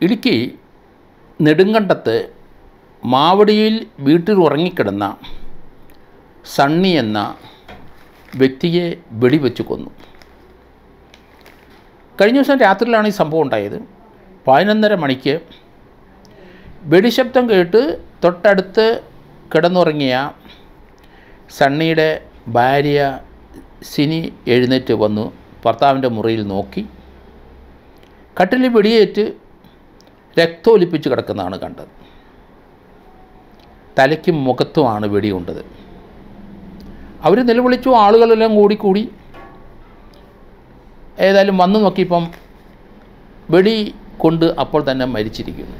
ഇടുക്കി നെടുങ്കണ്ടത്ത് മാവടിയിൽ വീട്ടിൽ ഉറങ്ങിക്കിടന്ന സണ്ണി എന്ന വ്യക്തിയെ വെടിവെച്ച് കൊന്നു കഴിഞ്ഞ ദിവസം രാത്രിയിലാണ് ഈ സംഭവം ഉണ്ടായത് പതിനൊന്നര മണിക്ക് വെടിശബ്ദം കേട്ട് തൊട്ടടുത്ത് കിടന്നുറങ്ങിയ സണ്ണിയുടെ ഭാര്യ സിനി എഴുന്നേറ്റ് വന്നു ഭർത്താവിൻ്റെ മുറിയിൽ നോക്കി കട്ടിലിൽ വെടിയേറ്റ് രക്തമൊലിപ്പിച്ച് കിടക്കുന്നതാണ് കണ്ടത് തലയ്ക്കും മുഖത്തുമാണ് വെടിയുണ്ടത് അവർ നിലവിളിച്ചു ആളുകളെല്ലാം കൂടിക്കൂടി ഏതായാലും വന്നു നോക്കിയപ്പം വെടി കൊണ്ട് അപ്പോൾ തന്നെ മരിച്ചിരിക്കുന്നു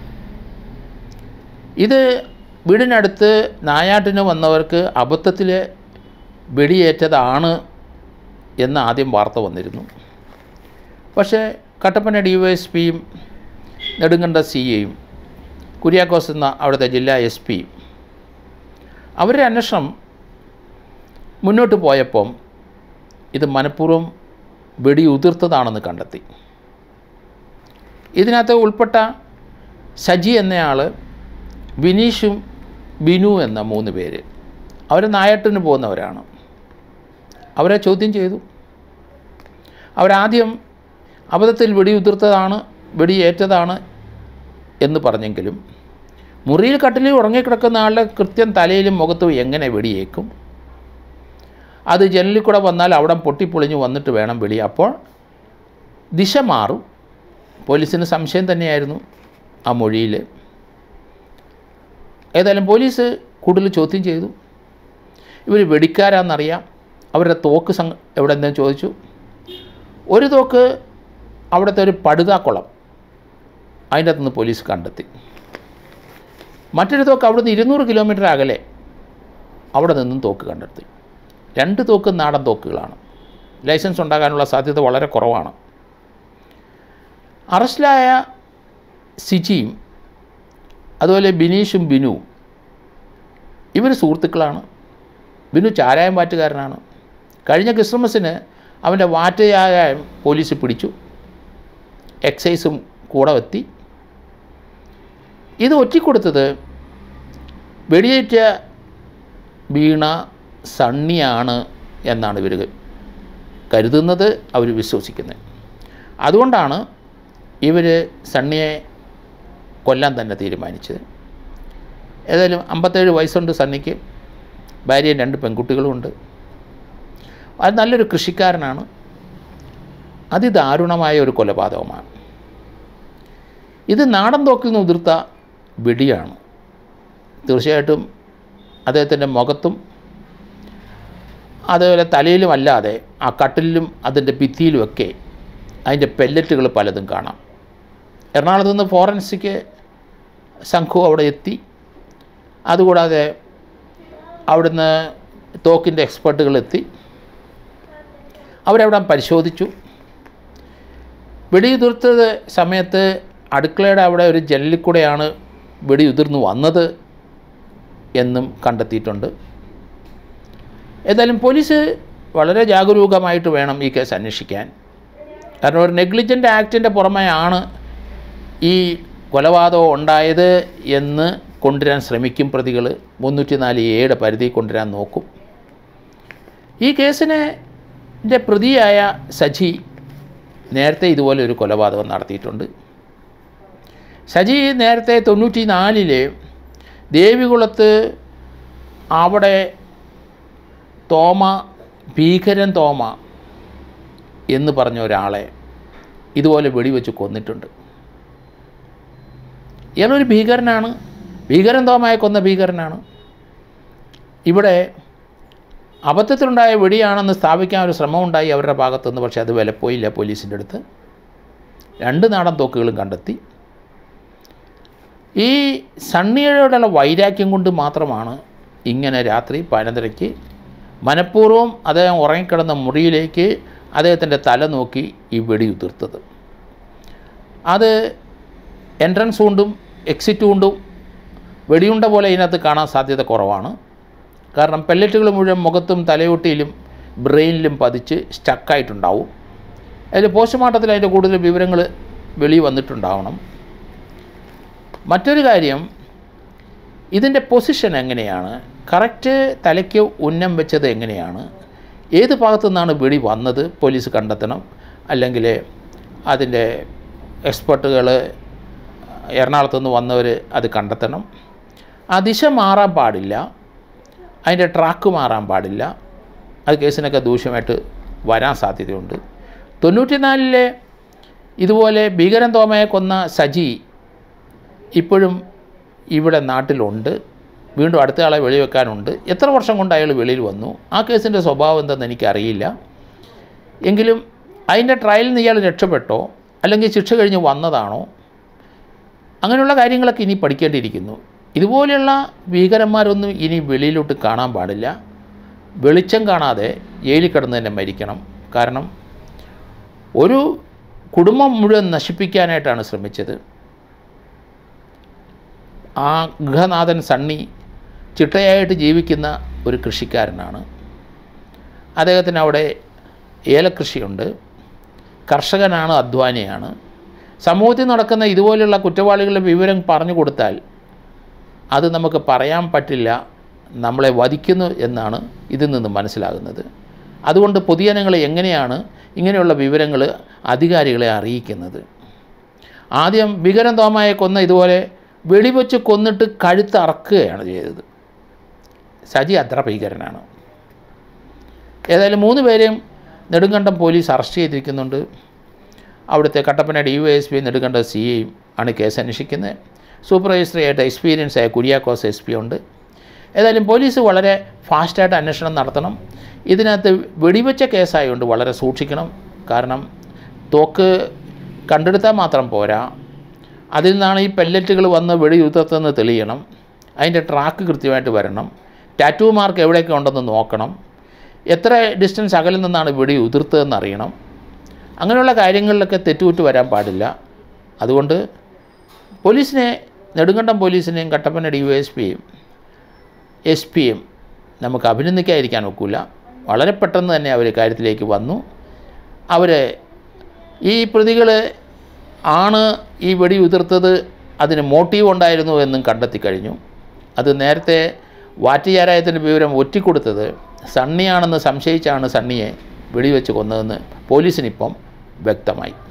ഇത് വീടിനടുത്ത് നായാട്ടിന് വന്നവർക്ക് അബദ്ധത്തിൽ വെടിയേറ്റതാണ് എന്ന് ആദ്യം വാർത്ത വന്നിരുന്നു പക്ഷേ കട്ടപ്പന ഡി വൈ എസ് പിയും നെടുങ്കണ്ട സി എയും കുര്യാക്കോസ് എന്ന അവിടുത്തെ ജില്ലാ എസ് പിയും അവരുടെ അന്വേഷണം മുന്നോട്ട് പോയപ്പം ഇത് മനഃപൂർവ്വം വെടി ഉതിർത്തതാണെന്ന് കണ്ടെത്തി ഇതിനകത്ത് ഉൾപ്പെട്ട സജി എന്നയാൾ വിനീഷും ബിനു എന്ന മൂന്ന് പേര് അവർ നായട്ടിന് പോകുന്നവരാണ് അവരെ ചോദ്യം ചെയ്തു അവരാദ്യം അബദ്ധത്തിൽ വെടിയുതിർത്തതാണ് വെടിയേറ്റതാണ് എന്ന് പറഞ്ഞെങ്കിലും മുറിയിൽ കട്ടിലിൽ ഉറങ്ങിക്കിടക്കുന്ന ആളുടെ കൃത്യം തലയിലും മുഖത്തും എങ്ങനെ വെടിയേക്കും അത് ജനലിൽ കൂടെ വന്നാൽ അവിടെ പൊട്ടിപ്പൊളിഞ്ഞ് വന്നിട്ട് വേണം വെടി അപ്പോൾ ദിശ മാറും പോലീസിന് സംശയം തന്നെയായിരുന്നു ആ മൊഴിയിൽ ഏതായാലും പോലീസ് കൂടുതൽ ചോദ്യം ചെയ്തു ഇവർ വെടിക്കാരാന്നറിയാം അവരുടെ തോക്ക് സംഘ എവിടെ എന്തെങ്കിലും ചോദിച്ചു ഒരു തോക്ക് അവിടുത്തെ ഒരു പടുതാക്കുളം അതിൻ്റെ അകത്തുനിന്ന് പോലീസ് കണ്ടെത്തി മറ്റൊരു തോക്ക് അവിടുന്ന് ഇരുന്നൂറ് കിലോമീറ്റർ അകലെ അവിടെ നിന്നും തോക്ക് കണ്ടെത്തി രണ്ട് തോക്ക് നാടൻ തോക്കുകളാണ് ലൈസൻസ് ഉണ്ടാകാനുള്ള സാധ്യത വളരെ കുറവാണ് അറസ്റ്റിലായ സിജിയും അതുപോലെ ബിനീഷും ബിനുവും ഇവർ സുഹൃത്തുക്കളാണ് ബിനു ചാരായം വാറ്റുകാരനാണ് കഴിഞ്ഞ ക്രിസ്മസിന് അവൻ്റെ വാറ്റ് ചാരായം പോലീസ് പിടിച്ചു എക്സൈസും കൂടെ എത്തി ഇത് ഒറ്റിക്കൊടുത്തത് വെടിയേറ്റ വീണ സണ്ണിയാണ് എന്നാണ് ഇവർ കരുതുന്നത് അവർ വിശ്വസിക്കുന്നത് അതുകൊണ്ടാണ് ഇവർ സണ്ണിയെ കൊല്ലാൻ തന്നെ തീരുമാനിച്ചത് ഏതായാലും അമ്പത്തേഴ് വയസ്സുണ്ട് സണ്ണിക്ക് ഭാര്യയും രണ്ട് പെൺകുട്ടികളുമുണ്ട് അത് നല്ലൊരു കൃഷിക്കാരനാണ് അതിദാരുണമായ ഒരു കൊലപാതകമാണ് ഇത് നാടൻ തോക്കിൽ നിന്ന് ഉതിർത്ത വെടിയാണ് തീർച്ചയായിട്ടും അദ്ദേഹത്തിൻ്റെ മുഖത്തും അതുപോലെ തലയിലും അല്ലാതെ ആ കട്ടിലിലും അതിൻ്റെ ഭിത്തിയിലുമൊക്കെ അതിൻ്റെ പെല്ലറ്റുകൾ പലതും കാണാം എറണാകുളത്ത് നിന്ന് ഫോറൻസിക് സംഘവും അവിടെ എത്തി അതുകൂടാതെ അവിടുന്ന് തോക്കിൻ്റെ എക്സ്പേർട്ടുകൾ എത്തി അവരവിടെ പരിശോധിച്ചു വെടിയുതിർത്തത് സമയത്ത് അടുക്കളയുടെ അവിടെ ഒരു ജനലിൽ കൂടെയാണ് വെടിയുതിർന്ന് വന്നത് എന്നും കണ്ടെത്തിയിട്ടുണ്ട് ഏതായാലും പോലീസ് വളരെ ജാഗരൂകമായിട്ട് വേണം ഈ കേസ് അന്വേഷിക്കാൻ കാരണം ഒരു നെഗ്ലിജൻ്റ് ആക്ടിൻ്റെ പുറമെയാണ് ഈ കൊലപാതകം ഉണ്ടായത് എന്ന് കൊണ്ടുവരാൻ ശ്രമിക്കും പ്രതികൾ മുന്നൂറ്റി നാല് എയുടെ പരിധി കൊണ്ടുവരാൻ നോക്കും ഈ കേസിനെ ൻ്റെ പ്രതിയായ സജി നേരത്തെ ഇതുപോലെ ഒരു കൊലപാതകം നടത്തിയിട്ടുണ്ട് സജി നേരത്തെ തൊണ്ണൂറ്റി നാലില് ദേവികുളത്ത് അവിടെ തോമ ഭീകരൻ തോമ എന്ന് പറഞ്ഞ ഒരാളെ ഇതുപോലെ വെടിവെച്ച് കൊന്നിട്ടുണ്ട് ഇയാളൊരു ഭീകരനാണ് ഭീകരൻ തോമയെ കൊന്ന ഭീകരനാണ് ഇവിടെ അബദ്ധത്തിലുണ്ടായ വെടിയാണെന്ന് സ്ഥാപിക്കാൻ ഒരു ശ്രമമുണ്ടായി അവരുടെ ഭാഗത്തുനിന്ന് പക്ഷേ അത് വിലപ്പോയില്ല പോലീസിൻ്റെ അടുത്ത് രണ്ട് നാടൻ തോക്കുകളും കണ്ടെത്തി ഈ സണ്ണിയോടുള്ള വൈരാഗ്യം കൊണ്ട് മാത്രമാണ് ഇങ്ങനെ രാത്രി പതിനൊന്നരയ്ക്ക് മനഃപൂർവ്വം അദ്ദേഹം ഉറങ്ങിക്കിടന്ന മുറിയിലേക്ക് അദ്ദേഹത്തിൻ്റെ തല നോക്കി ഈ വെടി ഉതിർത്തത് അത് എൻട്രൻസ് കൊണ്ടും എക്സിറ്റ് കൊണ്ടും വെടിയുണ്ട പോലെ ഇതിനകത്ത് കാണാൻ സാധ്യത കുറവാണ് കാരണം പെല്ലറ്റുകൾ മുഴുവൻ മുഖത്തും തലയൊട്ടിയിലും ബ്രെയിനിലും പതിച്ച് സ്റ്റക്കായിട്ടുണ്ടാവും അതിൽ പോസ്റ്റ്മോർട്ടത്തിൽ അതിൻ്റെ കൂടുതൽ വിവരങ്ങൾ വെളി വന്നിട്ടുണ്ടാവണം മറ്റൊരു കാര്യം ഇതിൻ്റെ പൊസിഷൻ എങ്ങനെയാണ് കറക്റ്റ് തലയ്ക്ക് ഉന്നം വെച്ചത് എങ്ങനെയാണ് ഏത് ഭാഗത്തു നിന്നാണ് വെടി വന്നത് പോലീസ് കണ്ടെത്തണം അല്ലെങ്കിൽ അതിൻ്റെ എക്സ്പെർട്ടുകൾ എറണാകുളത്ത് നിന്ന് വന്നവർ അത് കണ്ടെത്തണം ആ ദിശ മാറാൻ പാടില്ല അതിൻ്റെ ട്രാക്ക് മാറാൻ പാടില്ല അത് കേസിനൊക്കെ ദൂഷ്യമായിട്ട് വരാൻ സാധ്യതയുണ്ട് തൊണ്ണൂറ്റിനാലിലെ ഇതുപോലെ ഭീകരൻ തോമയെ കൊന്ന സജി ഇപ്പോഴും ഇവിടെ നാട്ടിലുണ്ട് വീണ്ടും അടുത്ത ആളെ വെളിവെക്കാനുണ്ട് എത്ര വർഷം കൊണ്ട് അയാൾ വെളിയിൽ വന്നു ആ കേസിൻ്റെ സ്വഭാവം എന്തെന്ന് എനിക്കറിയില്ല എങ്കിലും അതിൻ്റെ ട്രയലിൽ നിന്ന് ഇയാൾ രക്ഷപ്പെട്ടോ അല്ലെങ്കിൽ ശിക്ഷ കഴിഞ്ഞ് വന്നതാണോ അങ്ങനെയുള്ള കാര്യങ്ങളൊക്കെ ഇനി പഠിക്കേണ്ടിയിരിക്കുന്നു ഇതുപോലെയുള്ള ഭീകരന്മാരൊന്നും ഇനി വെളിയിലോട്ട് കാണാൻ പാടില്ല വെളിച്ചം കാണാതെ ജയിലിൽ കിടന്ന് തന്നെ മരിക്കണം കാരണം ഒരു കുടുംബം മുഴുവൻ നശിപ്പിക്കാനായിട്ടാണ് ശ്രമിച്ചത് ആ ഗൃഹനാഥൻ സണ്ണി ചിട്ടയായിട്ട് ജീവിക്കുന്ന ഒരു കൃഷിക്കാരനാണ് അദ്ദേഹത്തിന് അവിടെ ഏലകൃഷിയുണ്ട് കർഷകനാണ് അധ്വാനിയാണ് സമൂഹത്തിൽ നടക്കുന്ന ഇതുപോലെയുള്ള കുറ്റവാളികളുടെ വിവരം പറഞ്ഞു കൊടുത്താൽ അത് നമുക്ക് പറയാൻ പറ്റില്ല നമ്മളെ വധിക്കുന്നു എന്നാണ് ഇതിൽ നിന്ന് മനസ്സിലാകുന്നത് അതുകൊണ്ട് പൊതുജനങ്ങൾ എങ്ങനെയാണ് ഇങ്ങനെയുള്ള വിവരങ്ങൾ അധികാരികളെ അറിയിക്കുന്നത് ആദ്യം ഭീകരൻ തോമയെ കൊന്ന ഇതുപോലെ വെടിവെച്ച് കൊന്നിട്ട് കഴുത്ത് അറക്കുകയാണ് ചെയ്തത് സജി അത്ര ഭീകരനാണ് ഏതായാലും മൂന്ന് പേരെയും നെടുങ്കണ്ടം പോലീസ് അറസ്റ്റ് ചെയ്തിരിക്കുന്നുണ്ട് അവിടുത്തെ Kattappana D Y S P Nedumkandam C ഐയും ആണ് കേസ് അന്വേഷിക്കുന്നത് സൂപ്പർവൈസറി ആയിട്ട് എക്സ്പീരിയൻസ് ആയ കുര്യാക്കോസ് എസ് പി ഉണ്ട് ഏതായാലും പോലീസ് വളരെ ഫാസ്റ്റായിട്ട് അന്വേഷണം നടത്തണം ഇതിനകത്ത് വെടിവെച്ച കേസായതുകൊണ്ട് വളരെ സൂക്ഷിക്കണം കാരണം തോക്ക് കണ്ടെടുത്താൽ മാത്രം പോരാ അതിൽ നിന്നാണ് ഈ പെല്ലറ്റുകൾ വന്ന് വെടിയുത്തത്തെന്ന് തെളിയണം അതിൻ്റെ ട്രാക്ക് കൃത്യമായിട്ട് വരണം ടാറ്റു മാർക്ക് എവിടെയൊക്കെ ഉണ്ടെന്ന് നോക്കണം എത്ര ഡിസ്റ്റൻസ് അകലിൽ നിന്നാണ് വെടി ഉതിർത്തതെന്ന് അറിയണം അങ്ങനെയുള്ള കാര്യങ്ങളിലൊക്കെ തെറ്റുകുറ്റ് വരാൻ പാടില്ല അതുകൊണ്ട് പോലീസിനെ നെടുങ്കണ്ടം പോലീസിനെയും കട്ടപ്പന ഡി വൈ എസ് പിയും എസ് പിയും നമുക്ക് അഭിനന്ദിക്കാതിരിക്കാൻ ഒക്കില്ല വളരെ പെട്ടെന്ന് തന്നെ അവർ കാര്യത്തിലേക്ക് വന്നു അവർ ഈ പ്രതികൾ ആണ് ഈ വെടി ഉതിർത്തത് അതിന് മോട്ടീവ് ഉണ്ടായിരുന്നു എന്നും കണ്ടെത്തി കഴിഞ്ഞു അത് നേരത്തെ വാറ്റുചാരായത്തിൻ്റെ വിവരം ഒറ്റിക്കൊടുത്തത് സണ്ണിയാണെന്ന് സംശയിച്ചാണ് സണ്ണിയെ വെടിവെച്ച് കൊന്നതെന്ന് പോലീസിനിപ്പം വ്യക്തമായി